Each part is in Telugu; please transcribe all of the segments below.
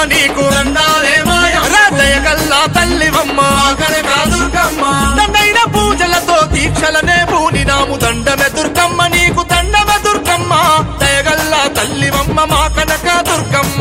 నీకు దండాలే మాయమ్మ రాజయగల్లా తల్లివమ్మ కనక దుర్గమ్మ దండైన పూజలతో దీక్షలనే పూనినాము దండమె దుర్గమ్మ నీకు దండమె దుర్గమ్మ దయగల్లా తల్లివమ్మ మా కనక దుర్గమ్మ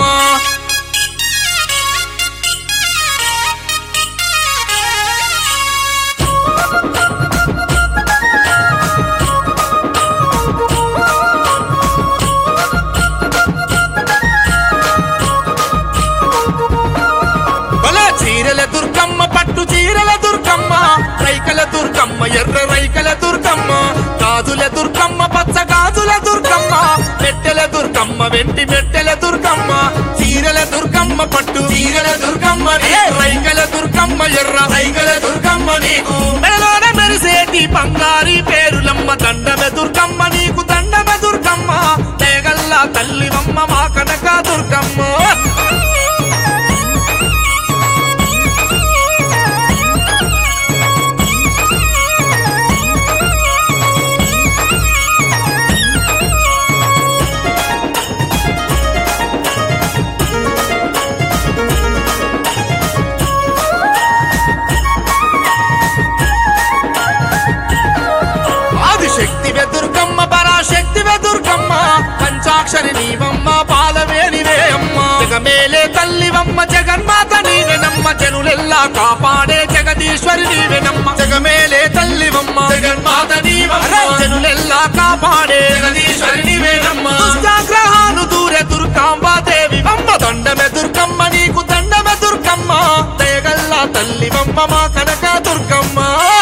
బల చీరల దుర్గమ్మ పట్టు చీరల దుర్గమ్మ రైకల దుర్గమ్మ ఎర్ర రైకల దుర్గమ్మ గాజుల దుర్గమ్మ పచ్చ గాజుల దుర్గమ్మ మెట్టెల దుర్గమ్మ వెండి మెట్టెల దుర్గమ్మ చీరల దుర్గమ్మ పట్టు చీరల దుర్గమ్మ రే రైకల దుర్గమ్మ ఎర్ర రైకల దుర్గమ్మ నీకు మెడలోన మెరిసేటి బంగారి పేరులమ్మ దండమె దుర్గమ్మ నీకు దండమె దుర్గమ్మ తేగల్లా తల్లివమ్మ మా కనక దుర్గమ్మ ఆదిశక్తివే దుర్గమ్మ పరాశక్తివే దుర్గమ్మ పంచాక్షరి నీవమ్మ పాలవేనివే అమ్మ జగమేలే తల్లివమ్మ జగన్మాత నీవెనమ్మ జనులెల్లా కాపాడే జగదీశ్వరి నీవెనమ్మ జగమేలే తల్లివమ్మ జగన్మాత నీవమ్మ. జనులెల్లా కాపాడే జగదీశ్వరి నీవేనమ్మ. దుష్టాగ్రహాలు దూరే దుర్గాంబ దేవి అమ్మ దండమే దుర్గమ్మ నీకు దండమే దుర్గమ్మ దయగల్లా తల్లివమ్మ మా కనక దుర్గమ్మ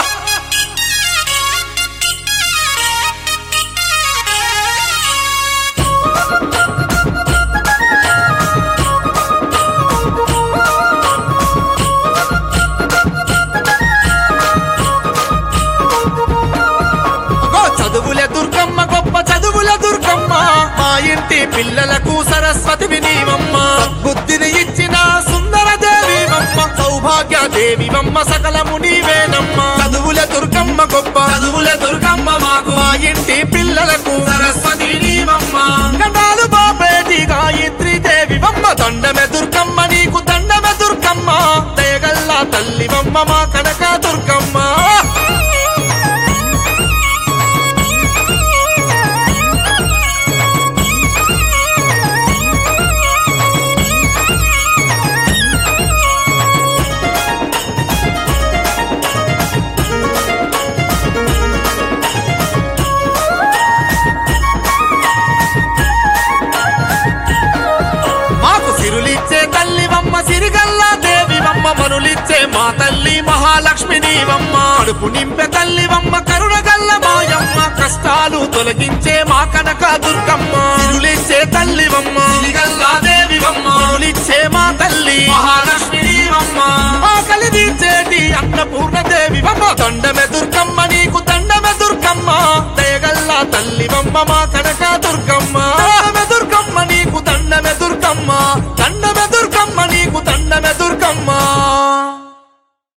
గో చదువుల దుర్గమ్మ గొప్ప చదువుల దుర్గమ్మ మా ఇంటి పిల్లలకు సరస్వతివి నీవమ్మ బుద్ధిని ఇచ్చిన సుందర దేవివమ్మ సౌభాగ్య దేవివమ్మ సకలము నీవేనమ్మ చదువుల దుర్గమ్మ గొప్ప చదువుల దుర్గమ్మ మాకు మా ఇంటి పిల్లలకు సరస్వతి నీవమ్మ గండాలు బాపేటి గాయత్రి దేవివమ్మ దండమె దుర్గమ్మ నీకు దండమె దుర్గమ్మ దయగల్లా తల్లివమ్మ మా కనక దుర్గమ్మ మాకు సిరులిచ్చే తల్లివమ్మ సిరిగల్లా దేవివమ్మ మనులిచ్చే మా తల్లి మహాలక్ష్మి నీవమ్మ అడుపు నింపే తల్లివమ్మ కరుణగల్ల మాయమ్మ కష్టాలు తొలగించే మా కనక దుర్గమ్మ సిరులిచ్చే తల్లివమ్మ సిరిగల్లా దేవివమ్మ. మనులిచ్చే మా తల్లి మహాలక్ష్మి నీవమ్మ ఆకలి తీర్చేటి అన్నపూర్ణ దేవివమ్మ దండమె దుర్గమ్మ నీకు దండమె దుర్గమ్మ దయగల్లా తల్లివమ్మ మా కనక దుర్గమ్మ